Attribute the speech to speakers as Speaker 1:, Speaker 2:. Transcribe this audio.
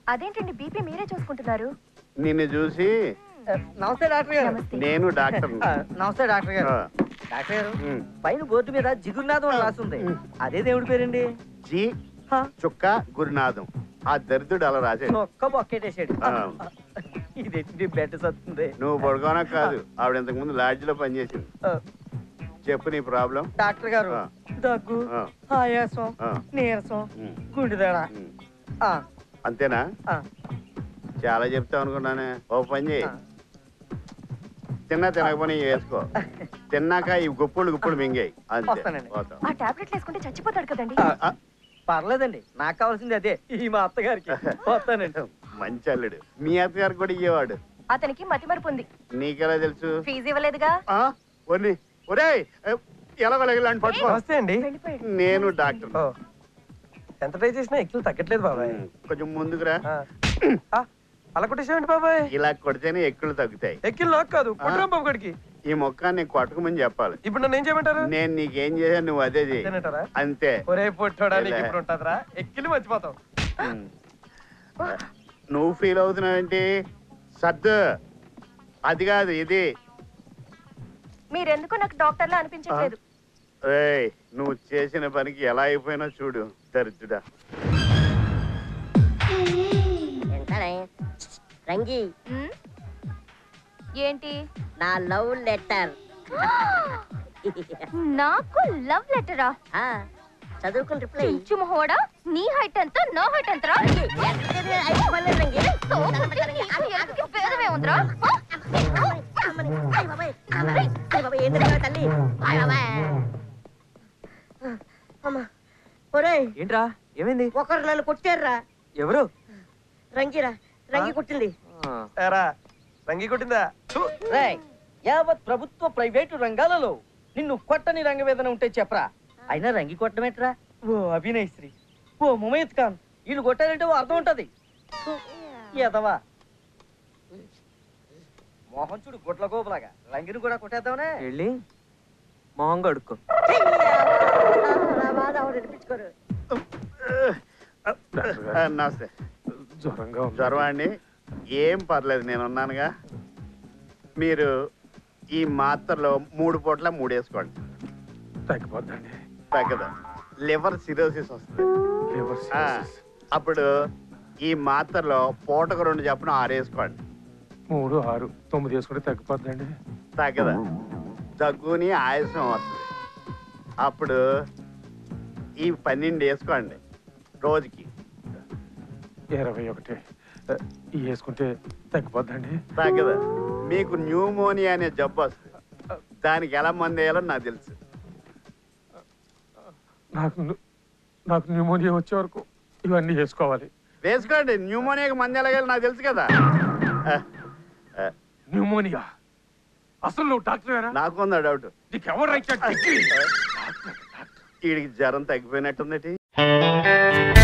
Speaker 1: అదేంటండి బీపీ మీరే చూసుకుంటున్నారు
Speaker 2: నిన్ను చూసి
Speaker 3: నమస్తే డాక్టర్ గారు
Speaker 1: నమస్తే
Speaker 2: నేను డాక్టర్
Speaker 3: ఆ, నమస్తే డాక్టర్ గారు డాక్టర్ గారు పైన బోర్డు మీద జిగురునాథం అని రాస్తుంది అదే దేవుడి పేరండి
Speaker 2: జీ
Speaker 3: హా,
Speaker 2: చుక్క గురునాథం ఆ దరిద్రుడు అలా రాశాడు
Speaker 3: ఒక్క బొక్కెటేసాడు
Speaker 2: ఆ.
Speaker 3: ఇదేంటి బెడ్ సత్తుంది
Speaker 2: నువ్వు పడుకోనా కాదు ఆవిడ ఇంతకు ముందు లాడ్జ్ లో పనిచేసింది
Speaker 3: ఆ,
Speaker 2: చెప్పు నీ ప్రాబ్లం
Speaker 3: డాక్టర్ గారు
Speaker 2: ఆ.
Speaker 3: దగ్గు
Speaker 2: ఆ.
Speaker 3: ఆయాసం
Speaker 2: ఆ.
Speaker 3: నీరసం
Speaker 2: ఉమ్,
Speaker 3: గుండెదడ
Speaker 2: ఉమ్.
Speaker 3: ఆ,
Speaker 2: అంతేనా
Speaker 3: ఆ,
Speaker 2: చాలా చెప్తావు అనుకున్నానే ఓ పని చేయి
Speaker 3: ఆ.
Speaker 2: తిన్నా తినకపోనీ వేసుకో తిన్నాక ఈ గుప్పులు గుప్పులు మింగాయి అంతే
Speaker 3: వస్తానండి.
Speaker 2: పోతాం.
Speaker 1: ఆ టాబ్లెట్లు వేసుకుంటే చచ్చిపోతాడు కదండి
Speaker 3: ఆ,
Speaker 2: ఆ,
Speaker 3: పర్లేదండి నాకు కావాల్సింది అదే ఈ మా అత్తగారికి వస్తానండి
Speaker 2: మంచి అల్లుడు మీ అత్తగారు కూడా ఇయ్యేవాడు
Speaker 1: అతనికి మతిమరుపు ఉంది
Speaker 2: నీకెలా తెలుసు
Speaker 1: ఫీజు ఇవ్వలేదుగా
Speaker 2: ఆ ఒర్ని ఒరేయ్ ఎలాగోలాంటి పట్టుకో
Speaker 4: నమస్తే అండి
Speaker 1: వెళ్ళిపోయాడు
Speaker 2: నేను డాక్టర్
Speaker 4: ఓ. ఎంత ట్రై చేసినా ఎక్కిలు తగ్గట్లేదు బాబాయ్
Speaker 2: కొంచెం ముందుకురా
Speaker 4: ఆ. ఆ, అలా కొట్టేసామండి బాబాయ్
Speaker 2: ఇలా కొడితేనే ఎక్కులు తగ్గుతాయి
Speaker 4: ఎక్కిలు నాకు కాదు పుట్టరాం బాబు గడికి
Speaker 2: ఈ మొక్కాన్ని నీకు కొట్టకమని చెప్పాలి
Speaker 4: ఇప్పుడు నన్ను ఏం చేయమంటారు
Speaker 2: నేను నీకేం చేశాను నువ్వు అదే చేయి
Speaker 4: తినంటారా
Speaker 2: అంతే
Speaker 4: ఒరే పుట్టోడా నీకు
Speaker 2: లే.
Speaker 4: ఇప్పుడు ఉంటుందిరా ఎక్కిలు మర్చిపోతావు
Speaker 2: ఉమ్. నువ్వు ఫీల్ అవుతున్నావేంటి సర్దు అది కాదు ఇది
Speaker 1: మీరెందుకు నాకు డాక్టర్లా అనిపించట్లేదు
Speaker 2: ఏయ్ నువ్వు చేసిన పనికి ఎలా అయిపోయినా చూడు దరిద్రుడా
Speaker 5: ఎంతనే రంగి
Speaker 1: ఉమ్? ఏంటి
Speaker 5: నా లవ్ లెటర్
Speaker 1: నాకు లవ్ లెటరా
Speaker 5: చదువుకుని రిప్లై
Speaker 1: చించు మొహోడా నీ హైట్ ఎంత నా హైట్ ఎంతరా తో పుట్టి నీకు ఎలుకకి భేదమే ఉందిరా
Speaker 5: ఒరేయ్
Speaker 3: ఏంట్రా ఏమైంది
Speaker 5: ఒకరు నన్ను కొట్టారురా
Speaker 3: ఎవరు
Speaker 5: రంగిరా రంగి కొట్టింది
Speaker 4: ఏరా రంగి కొట్టిందా థు.
Speaker 3: రేయ్ యావత్ ప్రభుత్వ ప్రైవేటు రంగాలలో నిన్ను కొట్టని రంగవేదన ఉంటే చెప్పరా అయినా రంగి కొట్టమేట్రా ఓ అభినయ్ శ్రీ ఓ ముమైత్ ఖాన్ వీళ్ళు కొట్టారంటే ఓ అర్థం ఉంటది థు, ఎదవా మోహన్ చూడు గుట్ల గోపులాగా రంగిని కూడా కొట్టేద్దామనే
Speaker 6: వెళ్ళి మొహంగా అడుక్కో
Speaker 5: వినిపించుకోరు
Speaker 2: ఆ, నమస్తే
Speaker 4: జ్వరంగా ఉంది.
Speaker 2: జ్వరం అండి ఏం పర్లేదు నేను ఉన్నానుగా మీరు ఈ మాత్రలో మూడు పూట్ల మూడు వేసుకోండి
Speaker 4: తగ్గిపోద్దండి
Speaker 2: తగ్గదు లివర్ సిరోసిస్ వస్తుంది
Speaker 4: లివర్
Speaker 2: ఆ,
Speaker 4: సిరోసిస్.
Speaker 2: అప్పుడు ఈ మాత్రలో పూటకు రెండు చప్పున ఆరు వేసుకోండి
Speaker 4: మూడు ఆరు తొమ్మిది వేసుకుంటే తగ్గిపోద్దండి
Speaker 2: తగ్గదు దగ్గుని ఆయాసం వస్తుంది అప్పుడు ఈ పన్నెండు వేసుకోండి రోజుకి
Speaker 4: ఇరవై ఒకటి ఆ, ఇవి వేసుకుంటే తగ్గిపోద్దండి
Speaker 2: తగ్గదు మీకు న్యూమోనియా అనే జబ్బు వస్తుంది దానికి ఎలా మంది వేయాలో నాకు తెలుసు
Speaker 4: నాకు ను- నాకు న్యూమోనియా వచ్చే వరకు ఇవన్నీ వేసుకోవాలి
Speaker 2: వేసుకోండి న్యూమోనియాకి మంది ఎలాగేయాలో నాకు తెలుసు కదా ఆ, ఆ,
Speaker 4: న్యూమోనియా అసలు నువ్వు డాక్టర్
Speaker 2: నాకు ఉందా డౌట్
Speaker 4: నీకు ఎవరు రైట్ డిగ్రీ
Speaker 2: వీడికి జ్వరం తగ్గిపోయినట్టుందటి